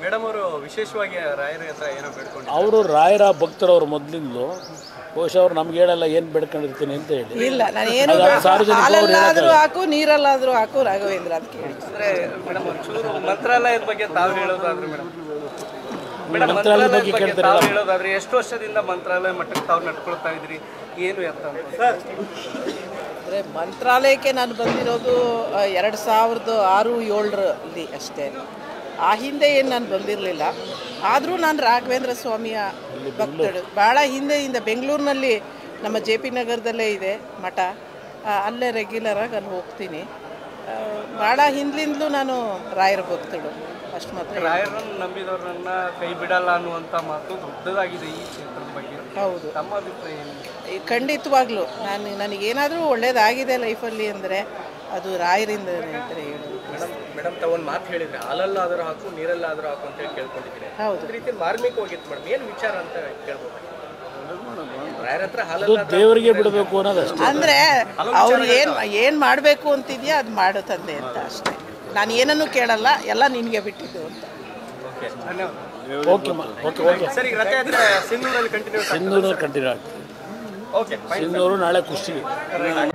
Madam ಅವರು ವಿಶೇಷವಾಗಿ ರಾಯರ ಹತ್ರ ಏನೋ ಬೇಡ್ಕೊಂಡು ಅವರು ರಾಯರ ಭಕ್ತರವ್ರು ಮೊದಲಿಂದಲೂ ಬಹುಶಃ ಅವ್ರು ನಮ್ಗೆ ಹೇಳಲ್ಲ ಏನು ಬೇಡ್ಕೊಂಡಿರ್ತೀನಿ ಅಂತ ಹೇಳಿ ಇಲ್ಲ ನಾನು ಏನು ಅದು ಸಾರ್ವಜನಿಕ ಅವ್ರು ಹಾಲಲ್ಲಾದ್ರೂ ಹಾಕು ನೀರಲ್ಲಾದ್ರೂ ಹಾಕು ರಾಘವೇಂದ್ರ ಅಂತ ಕೇಳಿ ಅಂದ್ರೆ ಮೇಡಮ್ ಒಂಚೂರು ಮಂತ್ರಾಲಯದ ಬಗ್ಗೆ ತಾವು ಹೇಳೋದಾದ್ರೆ ಮೇಡಮ್ ಮೇಡಮ್ ಮಂತ್ರಾಲಯದ ಮಂತ್ರಾಲಯದ ಬಗ್ಗೆ ಬಗ್ಗೆ ಕೇಳ್ತೀರಲ್ಲ? ತಾವು ಹೇಳೋದಾದ್ರೆ ಎಷ್ಟು ವರ್ಷದಿಂದ ಮಂತ್ರಾಲಯ ಮಟ್ಟಕ್ಕೆ ತಾವು ನಡ್ಕೊಳ್ತಾ ಇದ್ರಿ ಏನು ಎತ್ತ ಅಂತ ಅಂದರೆ ಮಂತ್ರಾಲಯಕ್ಕೆ ನಾನು ಬಂದಿರೋದು ಎರಡು ಸಾವಿರದ ಆರು ಏಳರಲ್ಲಿ ಅಷ್ಟೇ ಆ ಹಿಂದೆ ಏನು ನಾನು ಬಂದಿರಲಿಲ್ಲ ಆದರೂ ನಾನು ರಾಘವೇಂದ್ರ ಸ್ವಾಮಿಯ ಭಕ್ತಳು ಭಾಳ ಹಿಂದೆಯಿಂದ ಬೆಂಗಳೂರಿನಲ್ಲಿ ನಮ್ಮ ಜೆ ಪಿ ನಗರದಲ್ಲೇ ಇದೆ ಮಠ ಆ, ಅಲ್ಲೇ ರೆಗ್ಯುಲರಾಗಿ ಅಲ್ಲಿ ಹೋಗ್ತೀನಿ ಆ, ಭಾಳ ಹಿಂದ್ಲಿಂದಲೂ ನಾನು ರಾಯರ ಭಕ್ತಳು ಅಷ್ಟು ಮಾತ್ರ ರಾಯರನ್ನು ನಂಬಿದವ್ರನ್ನ ಕೈ ಬಿಡಲ್ಲ ಅನ್ನುವಂಥ ಮಾತು ದೊಡ್ಡದಾಗಿದೆ ಈ ಕ್ಷೇತ್ರದ ಬಗ್ಗೆ ಹೌದು ತಮ್ಮ ಅಭಿಪ್ರಾಯ ಏನು ಈ ಖಂಡಿತವಾಗ್ಲೂ ನಾನು ನನಗೇನಾದರೂ ಒಳ್ಳೇದಾಗಿದೆ ಲೈಫಲ್ಲಿ ಅಂದರೆ ಅದು ರಾಯರಿಂದನೇ ಅಂತ ಹೇಳೋದು ಮೇಡಮ್ ಮೇಡಮ್ ತಾವೊಂದು ಮಾತು ಹೇಳಿದ್ರೆ ಹಾಲಲ್ಲಾದರೂ ಹಾಕು ನೀರಲ್ಲಾದರೂ ಹಾಕು ಅಂತ ಹೇಳಿ ಕೇಳ್ಕೊಂಡಿದ್ದೀನಿ ಹೌದು ಒಂದು ರೀತಿ ಮಾರ್ಮಿಕವಾಗಿತ್ತು ಮೇಡಮ್ ಏನು ವಿಚಾರ ಅಂತ ಕೇಳ್ಬೋದು ರಾಯರ ಹತ್ರ ಅದು ಹಾಲಲ್ಲ ದೇವರಿಗೆ ಬಿಡಬೇಕು ಅನ್ನೋದಷ್ಟೇ ಅಂದರೆ ಅವ್ರು ಏನು ಏನು ಮಾಡಬೇಕು ಅಂತಿದೆಯಾ ಅದು ಮಾಡು ತಂದೆ ಅಂತ ಅಷ್ಟೇ ನಾನು ಏನನ್ನೂ ಕೇಳಲ್ಲ ಎಲ್ಲ ನಿನಗೆ ಬಿಟ್ಟಿದ್ದು ಅಂತ ಓಕೆ ಧನ್ಯವಾದ ಓಕೆ ಮ- ಓಕೆ ಓಕೆ ಸರ್ ಈಗ ರಥಯಾತ್ರೆ ಸಿಂಧೂರಲ್ಲಿ ಕಂಟಿನ್ಯೂಸ್ ಸಿಂಧೂರಲ್ಲಿ ಕಂಟಿನ್ಯೂ ಆಗ್ತದೆ ಓಕೆ ಸಿಂಧೂರು ನಾಳೆ ಕುಸ್ತಿಗೆ